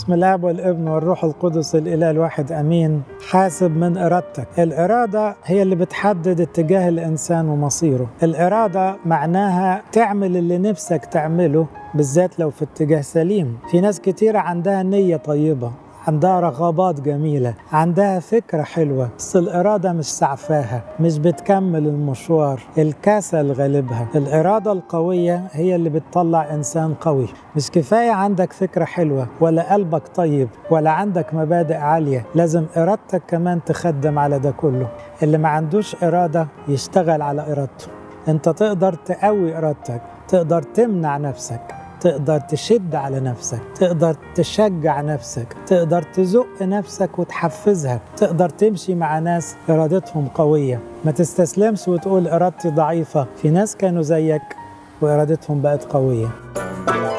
بسم الاب والابن والروح القدس الاله الواحد امين حاسب من ارادتك الاراده هي اللي بتحدد اتجاه الانسان ومصيره الاراده معناها تعمل اللي نفسك تعمله بالذات لو في اتجاه سليم في ناس كتيرة عندها نية طيبة عندها رغبات جميلة عندها فكرة حلوة بس الإرادة مش سعفاها مش بتكمل المشوار الكسل غالبها الإرادة القوية هي اللي بتطلع إنسان قوي مش كفاية عندك فكرة حلوة ولا قلبك طيب ولا عندك مبادئ عالية لازم إرادتك كمان تخدم على ده كله اللي ما عندوش إرادة يشتغل على إرادته أنت تقدر تقوي إرادتك تقدر تمنع نفسك تقدر تشد على نفسك تقدر تشجع نفسك تقدر تزق نفسك وتحفزها تقدر تمشي مع ناس إرادتهم قوية ما تستسلمش وتقول إرادتي ضعيفة في ناس كانوا زيك وإرادتهم بقت قوية